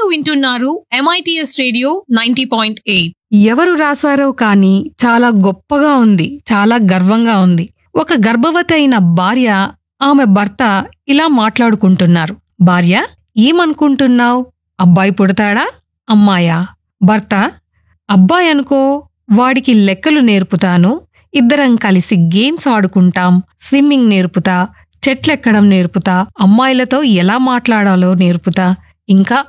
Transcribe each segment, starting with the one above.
వింటున్నారు MITS radio ninety point eight ఎవరు రాశారో కానీ చాలా గొప్పగా ఉంది చాలా గర్వంగా ఉంది ఒక గర్భవతి అయిన భార్య ఆమె భర్త ఇలా మాట్లాడుకుంటున్నారు భార్య ఏమనుకుంటున్నావ్ అబ్బాయి పుడతాడా అమ్మాయా భర్త అబ్బాయి అనుకో వాడికి లెక్కలు నేర్పుతాను ఇద్దరం కలిసి గేమ్స్ ఆడుకుంటాం స్విమ్మింగ్ నేర్పుతా చెట్లెక్కడం నేర్పుతా అమ్మాయిలతో ఎలా మాట్లాడాలో నేర్పుతా ఇంకా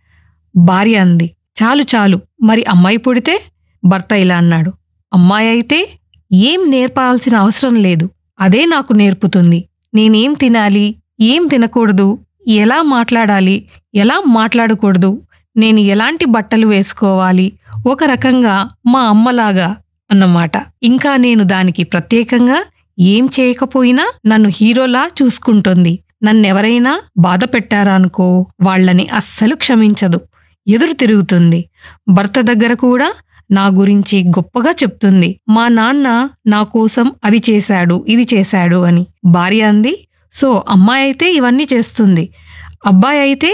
భార్య అంది చాలు చాలు మరి అమ్మాయి పుడితే భర్త ఇలా అన్నాడు అమ్మాయి అయితే ఏం నేర్పాల్సిన అవసరం లేదు అదే నాకు నేర్పుతుంది నేనేం తినాలి ఏం తినకూడదు ఎలా మాట్లాడాలి ఎలా మాట్లాడకూడదు నేను ఎలాంటి బట్టలు వేసుకోవాలి ఒక రకంగా మా అమ్మలాగా అన్నమాట ఇంకా నేను దానికి ప్రత్యేకంగా ఏం చేయకపోయినా నన్ను హీరోలా చూసుకుంటుంది నన్నెవరైనా బాధ పెట్టారా అనుకో వాళ్ళని అస్సలు క్షమించదు ఎదురు తిరుగుతుంది భర్త దగ్గర కూడా నా గురించి గొప్పగా చెప్తుంది మా నాన్న నా కోసం అది చేశాడు ఇది చేశాడు అని భార్య అంది సో అమ్మాయి అయితే ఇవన్నీ చేస్తుంది అబ్బాయి అయితే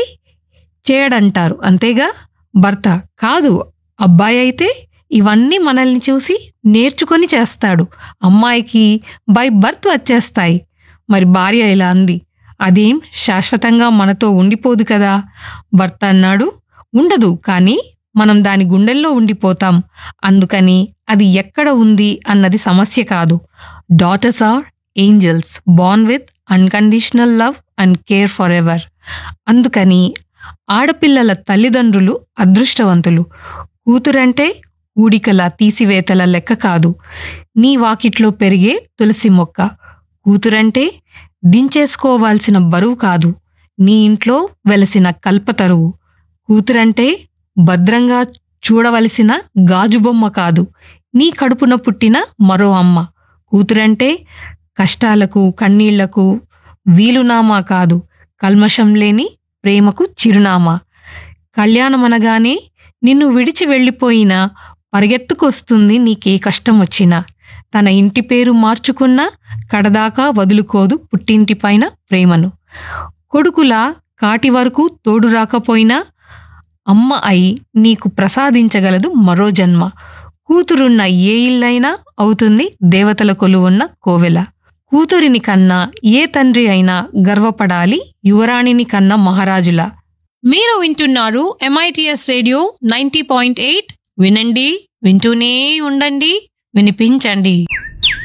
చేయడంటారు అంతేగా భర్త కాదు అబ్బాయి అయితే ఇవన్నీ మనల్ని చూసి నేర్చుకొని చేస్తాడు అమ్మాయికి బై బర్త్ వచ్చేస్తాయి మరి భార్య ఇలా అంది అదేం శాశ్వతంగా మనతో ఉండిపోదు కదా భర్త అన్నాడు ఉండదు కానీ మనం దాని గుండెల్లో ఉండిపోతాం అందుకని అది ఎక్కడ ఉంది అన్నది సమస్య కాదు daughters are angels born with unconditional love and care forever అందుకని ఆడపిల్లల తల్లిదండ్రులు అదృష్టవంతులు కూతురంటే కూడికల తీసివేతల లెక్క కాదు నీ వాకిట్లో పెరిగే తులసి మొక్క కూతురంటే దించేసుకోవాల్సిన బరువు కాదు నీ ఇంట్లో వెలసిన కల్పతరువు కూతురంటే భద్రంగా చూడవలసిన గాజుబొమ్మ కాదు నీ కడుపున పుట్టిన మరో అమ్మ కూతురంటే కష్టాలకు కన్నీళ్లకు వీలునామా కాదు కల్మషం లేని ప్రేమకు చిరునామా కళ్యాణమనగానే నిన్ను విడిచి వెళ్ళిపోయినా పరిగెత్తుకొస్తుంది నీకే కష్టం వచ్చినా తన ఇంటి పేరు మార్చుకున్నా కడదాకా వదులుకోదు పుట్టింటిపైన ప్రేమను కొడుకులా కాటి వరకు తోడు రాకపోయినా అమ్మ అయి నీకు ప్రసాదించగలదు మరో జన్మ కూతురున్న ఏ ఇల్లైనా అవుతుంది దేవతల కొలువున్న కోవెల కూతురిని కన్నా ఏ తండ్రి అయినా గర్వపడాలి యువరాణిని కన్నా మహారాజులా మీరు వింటున్నారు MITS radio ninety point eight వినండి వింటూనే ఉండండి వినిపించండి